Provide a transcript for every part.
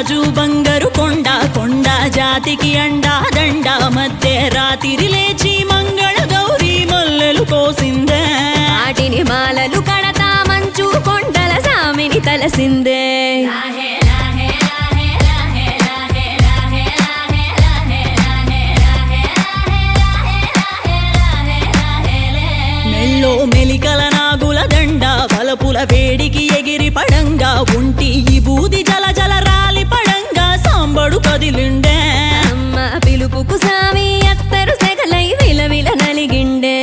రాజు బంగారు కొండ కొండ జాతికి అండా దండ మధ్య రాత్రి లేచి మంగళ గౌరీ మల్లెలు కోసిందే వాటిని మాలలు కడతా మంచు కొండల సామిని తలసిందే మెల్లో మెలికల నాగుల దండ బలపుల వేడికి ఎగిరి పడంగా ఉంటి ఈ బూది జల జల రాలి పడంగా సాంబడు కదిలిండే అమ్మ పిలుపుకు సామి అత్తరు సెగలై విలవిల నలిగిండే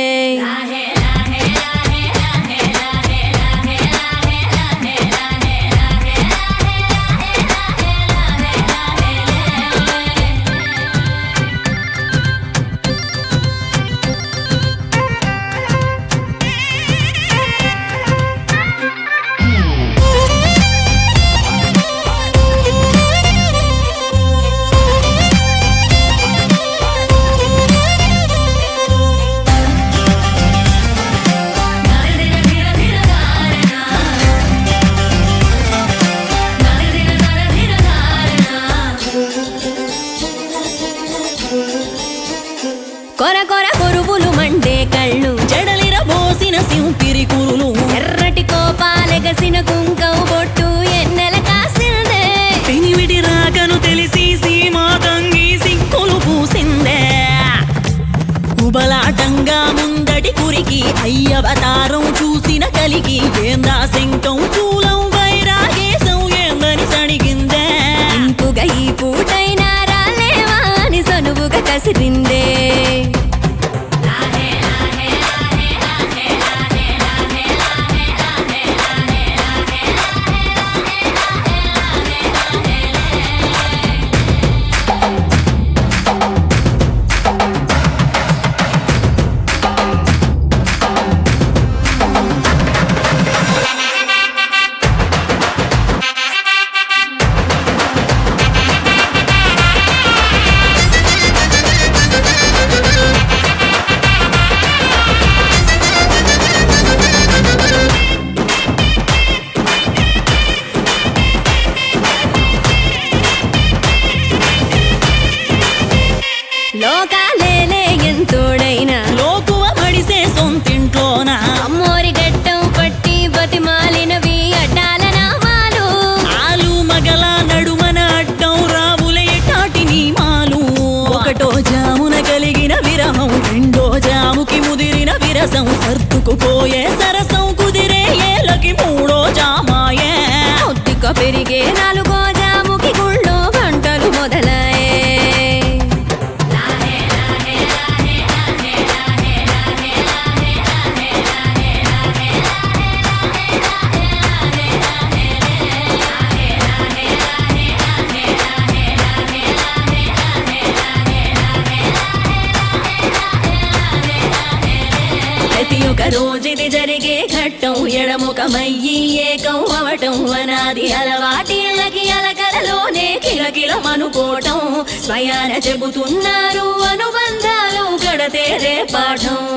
కొర కొర కొరువులు మండే కళ్ళు జడలిర బోసిన సింపిరి కురులు ఎర్రటి కోపాలెగసిన కుంకం బొట్టు ఎన్నెల కాసిందే పినివిడి రాకను తెలిసి సీమా తంగి సిక్కులు పూసిందే ఉబలాటంగా ముందటి కురికి అయ్యవతారం చూసిన కలిగి ఏందా శంకం చూలం వైరాగేశం ఏందని సడిగిందే ఇంపుగా ఈ పూటైనా రాలేవా అని సనువుగా కసిరిందే లోకాలేలే ఎంతోడైనా లోకువ మడిసే సొంతింట్లోన అమ్మోరి గట్టం పట్టి బతిమాలినవి అడ్డాల నామాలు ఆలు మగల నడుమన అడ్డం రావులే టాటి నీమాలు ఒకటో జామున కలిగిన విరహం రెండో జాముకి ముదిరిన విరసం సర్దుకుపోయే సరసం కుదిరే ఏలకి మూడో జామాయే కొద్దిగా పెరిగే నాలుగో జాముకి గుళ్ళో గంటలు మొదలయ్యే ప్రతి ఒక్క రోజుది జరిగే ఘట్టం ఎడముఖమయ్యి ఏకం అవటం అనాది అలవాటిళ్ళకి అలకలలోనే కిలకిలమనుకోవటం స్వయాన చెబుతున్నారు అనుబంధాలు గడతేరే పాఠం